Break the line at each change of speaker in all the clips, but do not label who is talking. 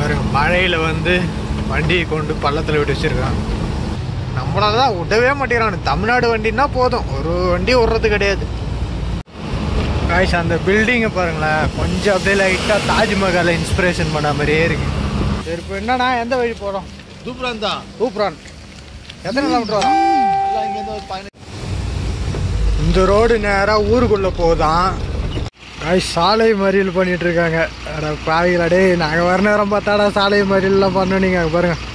பாருங்க மழையில் வந்து வண்டியை கொண்டு பள்ளத்தில் விட்டு வச்சிருக்கான் நம்மளால தான் விடவே மாட்டேங்கிறான் தமிழ்நாடு வண்டின்னா போதும் ஒரு வண்டி விடுறது கிடையாது காய்ஸ் அந்த பில்டிங்கை பாருங்களேன் கொஞ்சம் அப்படியே லைட்டாக தாஜ்மஹாலை இன்ஸ்பிரேஷன் பண்ண மாதிரியே இருக்கு சரி இப்போ என்னண்ணா எந்த வழி போகிறோம்
தூப்புறான் தான்
ஊப்ரான் எத்தனை கிலோமீட்டர் வரும்
எல்லாம் இங்கேருந்து ஒரு பதினஞ்சு
இந்த ரோடு நேராக ஊருக்குள்ளே போகுதான் காய் சாலை மறியல் பண்ணிட்டு இருக்காங்க அட பாவிகளா டேய் நாங்கள் வர நேரம் பார்த்தாடா சாலை மறியல்லாம் பண்ணோம் நீங்கள் அங்கே பாருங்க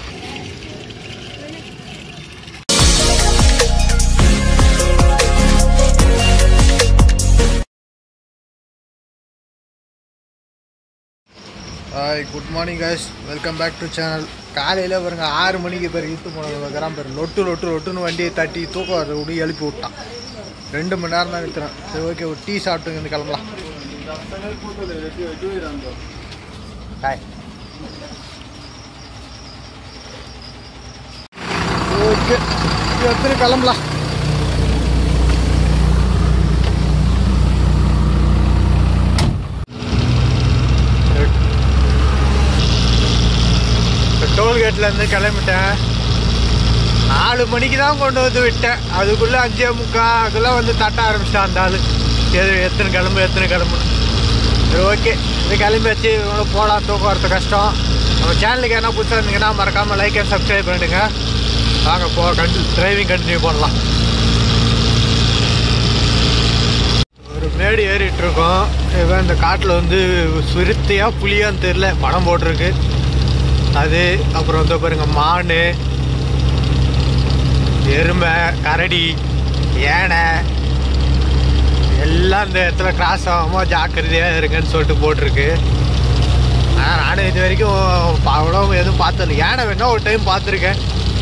hi good morning guys welcome back to channel காலையில் பாருங்க ஆறு மணிக்கு பேர் இழுத்து போனது வைக்கிறான் பேர் லொட்டு லொட்டு லொட்டுன்னு வண்டியை தட்டி தூக்கம் வரது விட்டு எழுப்பி விட்டான் ரெண்டு மணி நேரம் தான் நிறுத்துறேன் சரி ஓகே ஒரு டீ சாப்பிட்டு இருந்து கிளம்பலாம் ஹாய் ஓகே எடுத்துட்டு கிளம்பலாம் டோல்கேட்லேருந்து கிளம்பிட்டேன் நாலு மணிக்கு தான் கொண்டு வந்து விட்டேன் அதுக்குள்ளே அஞ்சே முக்கால் அதெல்லாம் வந்து தட்ட ஆரம்பிச்சிட்டான் அந்த ஆள் எது எத்தனை கிளம்பு எத்தனை கிளம்புன்னு சரி ஓகே இது கிளம்பியாச்சு இவங்களும் போகலாம் தூக்கம் வரது கஷ்டம் நம்ம சேனலுக்கு என்ன புதுசாக இருந்தீங்கன்னா மறக்காமல் லைக் அண்ட் சப்ஸ்கிரைப் பண்ணிடுங்க வாங்க போ கண்டு டிரைவிங் கண்டினியூ பண்ணலாம் ஒரு மேடு ஏறிட்டு இருக்கோம் இவன் இந்த காட்டில் வந்து சுருத்தியா புளியான்னு தெரில படம் போட்டிருக்கு அது அப்புறம் வந்து பாருங்க மான் எருமை கரடி யானை எல்லாம் இந்த இடத்துல கிராஸ் ஆகாமல் ஜாக்கிரதையாக இருங்கன்னு சொல்லிட்டு போட்டிருக்கு ஆனால் நானும் இது வரைக்கும் அவ்வளோ எதுவும் பார்த்ததில்ல யானை வேணா ஒரு டைம் பார்த்துருக்கேன்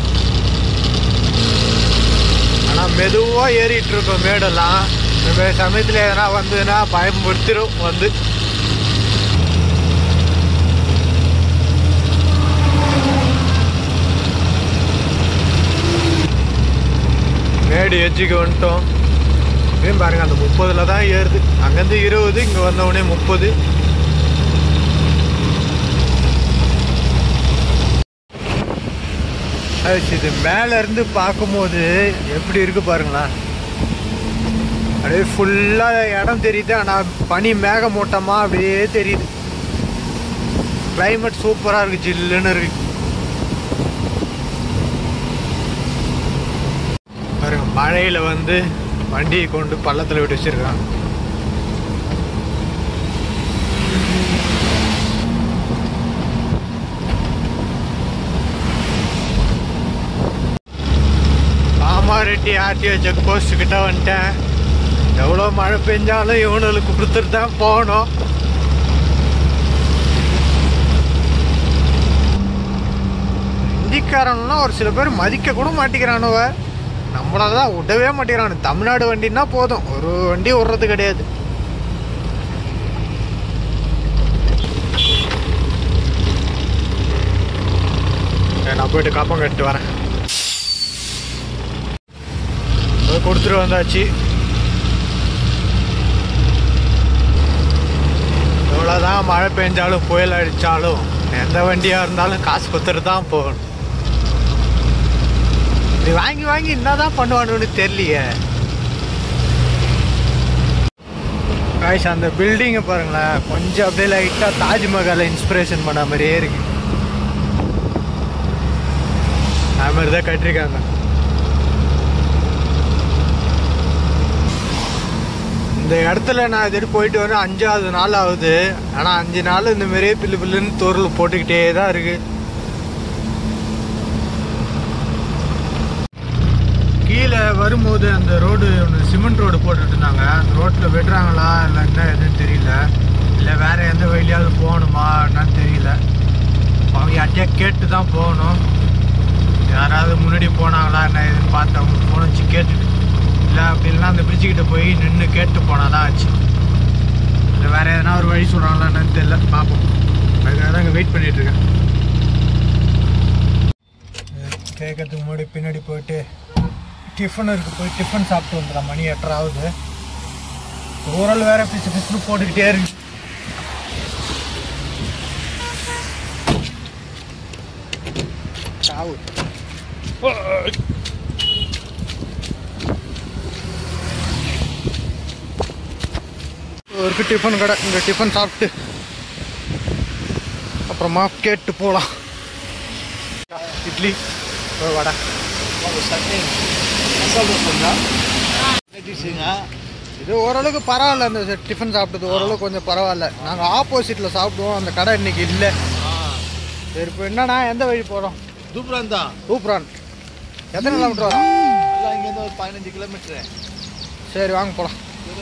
ஆனால் மெதுவாக ஏறிட்டு இருக்கோம் மேடெல்லாம் இந்த சமயத்தில் எதனா வந்ததுன்னா பயன்படுத்திடும் வந்து மேடு எஜ்ஜுக்கு வந்துட்டோம் இதே பாருங்க அந்த முப்பதுல தான் ஏறுது அங்கேருந்து இருபது இங்கே வந்தவுடனே முப்பது இது மேல இருந்து பார்க்கும்போது எப்படி இருக்கு பாருங்களேன் அப்படியே ஃபுல்லாக இடம் தெரியுது ஆனால் பனி மேகமூட்டமாக அப்படியே தெரியுது கிளைமேட் சூப்பராக இருக்கு ஜில்லுன்னு இருக்கு பாருங்க மழையில் வந்து வண்டியை கொண்டு பள்ளத்தில் விட்டு வச்சிருக்கான் மாமாரெட்டி ஆர்டிஓ செக் போஸ்ட் கிட்ட வந்துட்டேன் எவ்வளோ மழை பெஞ்சாலும் இவனுக்கு கொடுத்துட்டு தான் போகணும் ஹிந்திக்காரன்லாம் ஒரு சில பேர் மதிக்க கூட மாட்டேங்கிறானுவ நம்மளால தான் விடவே மாட்டேங்கிறானு தமிழ்நாடு வண்டின்னா போதும் ஒரு வண்டி விடுறது கிடையாது சரி, நான் போயிட்டு காப்பம் கட்டு வரேன் அது கொடுத்துட்டு வந்தாச்சு எவ்வளோதான் மழை பெஞ்சாலும் புயல் அடித்தாலும் எந்த வண்டியாக இருந்தாலும் காசு கொடுத்துட்டு தான் போகணும் இது வாங்கி வாங்கி என்னதான் பண்ணுவானுன்னு தெரியலையே காய்ஸ் அந்த பில்டிங்கை பாருங்களேன் கொஞ்சம் அப்படியே லைட்டாக தாஜ்மஹாலை இன்ஸ்பிரேஷன் பண்ண மாதிரியே இருக்கு அது மாதிரி தான் கட்டிருக்காங்க இந்த இடத்துல நான் இது போயிட்டு வந்து அஞ்சாவது நாள் ஆகுது ஆனால் அஞ்சு நாள் இந்த மாதிரியே பில்லு பில்லுன்னு தோரில் போட்டுக்கிட்டே தான் இருக்கு கீழே வரும்போது அந்த ரோடு ஒன்று சிமெண்ட் ரோடு போட்டுட்டு இருந்தாங்க அந்த ரோட்டில் விடுறாங்களா இல்லை என்ன எதுன்னு தெரியல இல்லை வேற எந்த வழியாவது போகணுமா என்னன்னு தெரியல அவங்க யார்ட்டையா கேட்டு தான் போகணும் யாராவது முன்னாடி போனாங்களா என்ன ஏதுன்னு பார்த்து அவங்க ஃபோன் வச்சு கேட்டுட்டு இல்லை அப்படி இல்லைன்னா அந்த bridge கிட்ட போய் நின்று கேட்டு போனால் தான் ஆச்சு இல்லை வேற எதனா ஒரு வழி சொல்கிறாங்களா என்னன்னு தெரியல பார்ப்போம் அதுக்காக தான் இங்கே வெயிட் பண்ணிட்டு இருக்கேன் கேட்கறதுக்கு முன்னாடி பின்னாடி போயிட்டு டிஃபன் இருக்கு போய் டிஃபன் சாப்பிட்டு வந்துடலாம் மணி எட்டரை ஆகுது ஊரல் வேற பிசு பிசுன்னு போட்டுக்கிட்டே இருக்கு சாவு ஒரு டிஃபன் கடை இங்கே டிஃபன் சாப்பிட்டு அப்புறமா கேட்டு போகலாம் இட்லி ஒரு வடை இது ஓரளவுக்கு பரவாயில்ல அந்த டிஃபன் சாப்பிட்டது ஓரளவுக்கு கொஞ்சம் பரவாயில்ல நாங்கள் ஆப்போசிட்டில் சாப்பிடுவோம் அந்த கடை இன்னைக்கு இல்லை சரி இப்போ என்னண்ணா எந்த வழி போகிறோம்
தூப்ரான் தான்
ஊப்ரான் எத்தனை கிலோமீட்டர் வரும்
எல்லாம் இங்கேருந்து ஒரு பதினஞ்சு கிலோமீட்டர்
சரி வாங்க போகலாம்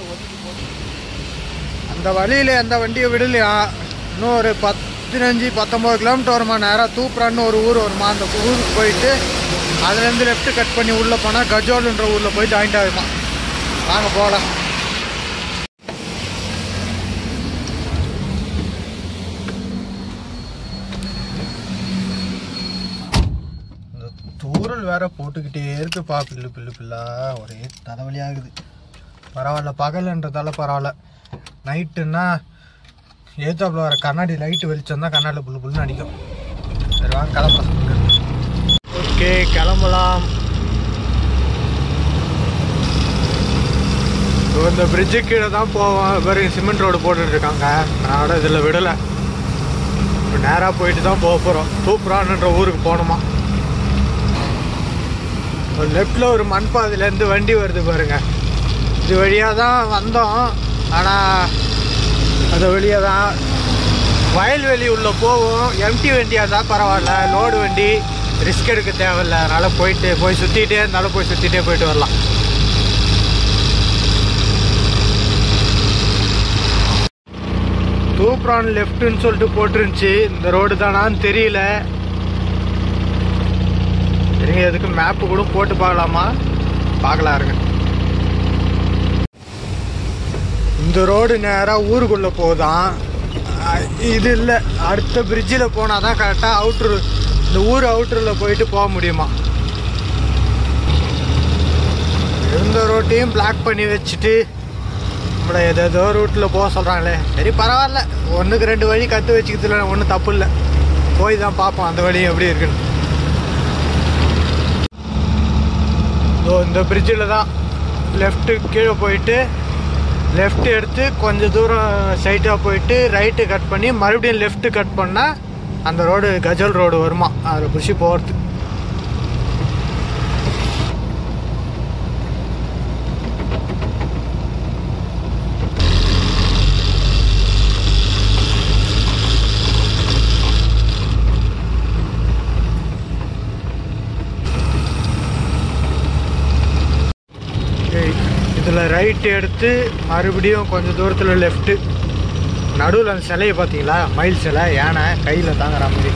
அந்த வழியில் எந்த வண்டியை விடலையா இன்னும் ஒரு பதினஞ்சு பத்தொம்பது கிலோமீட்டர் வருமா நேராக தூப்ரான்னு ஒரு ஊர் வருமா அந்த ஊருக்கு போயிட்டு அதுலேருந்து லெஃப்ட் கட் பண்ணி உள்ளே போனால் கஜோலுன்ற ஊரில் போய் ஜாயிண்ட் ஆகுமா வாங்க போகலாம் இந்த தூரல் வேற போட்டுக்கிட்டே இருக்குப்பா பில்லு பில்லு பில்லா ஒரே தலைவலியாகுது பரவாயில்ல பகல்ன்றதால பரவாயில்ல நைட்டுன்னா ஏத்தாப்புல வர கண்ணாடி லைட்டு வெளிச்சம் தான் கண்ணாடியில் புல்லு புல்லுன்னு அடிக்கும் சரி வாங்க கிளம்பலாம் ஓகே கிளம்பலாம் இப்போ இந்த பிரிட்ஜு கீழே தான் போவோம் பாருங்க சிமெண்ட் ரோடு போட்டுட்டு இருக்காங்க அதனால இதில் விடலை இப்போ நேராக போயிட்டு தான் போக போகிறோம் தூப்புரான்ன்ற ஊருக்கு போகணுமா லெஃப்டில் ஒரு மண்பாதையிலேருந்து வண்டி வருது பாருங்க இது வழியாக தான் வந்தோம் ஆனால் அது வழியாக தான் வயல்வெளி உள்ள போவோம் எம்டி வண்டியாக இருந்தால் பரவாயில்ல லோடு வண்டி ரிஸ்க் எடுக்க தேவையில்ல அதனால் போயிட்டு போய் சுற்றிட்டே இருந்தாலும் போய் சுற்றிட்டே போயிட்டு வரலாம் தூப்ரான் லெஃப்ட்னு சொல்லிட்டு போட்டுருந்துச்சு இந்த ரோடு தானான்னு தெரியல சரிங்க எதுக்கு மேப்பு கூட போட்டு பார்க்கலாமா பார்க்கலாம் இருங்க இந்த ரோடு நேராக ஊருக்குள்ளே போகுதான் அஹ் இது இல்லை அடுத்த பிரிட்ஜில் போனால் தான் கரெக்டாக அவுட்ரு இந்த ஊர் அவுட்டரில் போயிட்டு போக முடியுமா இருந்த ரோட்டையும் பிளாக் பண்ணி வச்சுட்டு நம்மளை ஏதோ ரூட்டில் போக சொல்கிறாங்களே சரி பரவாயில்ல ஒன்றுக்கு ரெண்டு வழி கற்று வச்சுக்கிறதுல ஒன்றும் தப்பு இல்லை போய் தான் பார்ப்போம் அந்த வழி எப்படி இருக்குன்னு ஸோ இந்த பிரிட்ஜில் தான் லெஃப்ட்டு கீழே போயிட்டு லெஃப்ட் எடுத்து கொஞ்சம் தூரம் சைட்டாக போயிட்டு ரைட்டு கட் பண்ணி மறுபடியும் லெஃப்ட்டு கட் பண்ணால் அந்த ரோடு கஜல் ரோடு வருமா அதில் புஷி போகிறது இதில் ரைட் எடுத்து மறுபடியும் கொஞ்சம் தூரத்தில் லெஃப்ட்டு நடுவில் அந்த சிலையை பார்த்தீங்களா மயில் சிலை யானை கையில் தாங்குற மாதிரி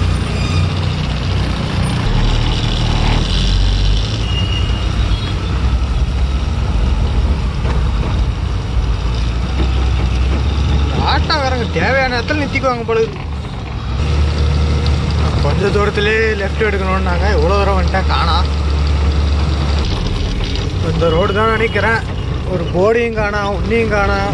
ஆட்டோக்காரங்க தேவையான இடத்துல நிறுத்திக்குவாங்க பொழுது கொஞ்சம் தூரத்துலேயே லெஃப்ட் எடுக்கணும்னாங்க இவ்வளோ தூரம் வந்துட்டேன் காணாம் இந்த ரோடு தான் நினைக்கிறேன் ஒரு போர்டையும் காணோம் உன்னையும் காணோம்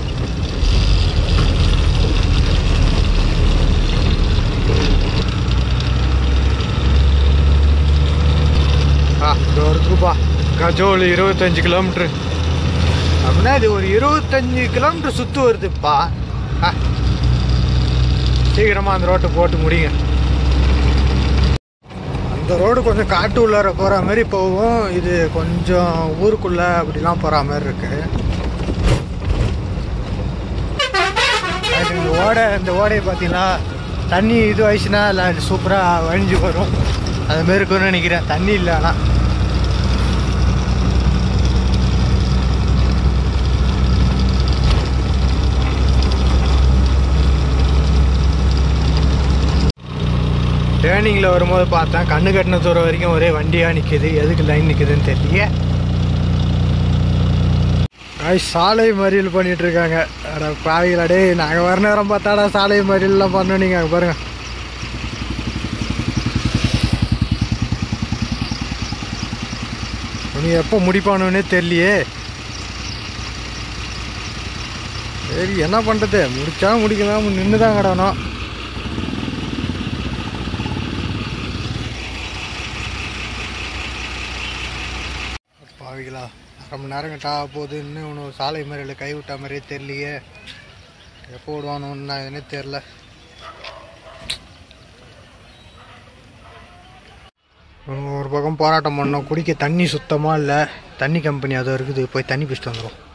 ஆ இது இருக்குப்பா கஜோல் இருபத்தஞ்சு கிலோமீட்ரு அப்படின்னா இது ஒரு இருபத்தஞ்சு கிலோமீட்டர் சுற்று வருதுப்பா ஆ சீக்கிரமாக அந்த ரோட்டை போட்டு முடியுங்க அந்த ரோடு கொஞ்சம் காட்டு உள்ளார போகிற மாதிரி போகும் இது கொஞ்சம் ஊருக்குள்ளே அப்படிலாம் போகிற மாதிரி இருக்கு அது இந்த ஓடை இந்த ஓடையை பார்த்தீங்கன்னா தண்ணி இது ஆயிடுச்சுன்னா இல்லை சூப்பராக வழிஞ்சு வரும் அது மாரி இருக்கும்னு நினைக்கிறேன் தண்ணி இல்லை ஆனால் டேர்னிங்கில் வரும்போது பார்த்தேன் கண்ணு கட்டின தூரம் வரைக்கும் ஒரே வண்டியாக நிற்கிது எதுக்கு லைன் நிற்குதுன்னு தெரியல ஆய் சாலை மறியல் பண்ணிட்டு இருக்காங்க அட பாவிகளா டேய் நாங்கள் வர நேரம் பார்த்தாடா சாலை மறியல்லாம் பண்ணோம் நீங்கள் அங்கே பாருங்க நீ எப்போ முடிப்பானுன்னே தெரியலையே சரி என்ன பண்ணுறது முடிச்சா முடிக்கலாம் நின்று தான் கிடணும் ரொம்ப நேரம் கிட்ட ஆக போகுது இன்னும் இவனு சாலை மறியல் கை விட்ட மாதிரியே தெரியலையே எப்போ விடுவானு எதுனே தெரில ஒரு பக்கம் போராட்டம் பண்ணோம் குடிக்க தண்ணி சுத்தமாக இல்லை தண்ணி கம்பெனி அது இருக்குது போய் தண்ணி பிடிச்சிட்டு வந்துடும்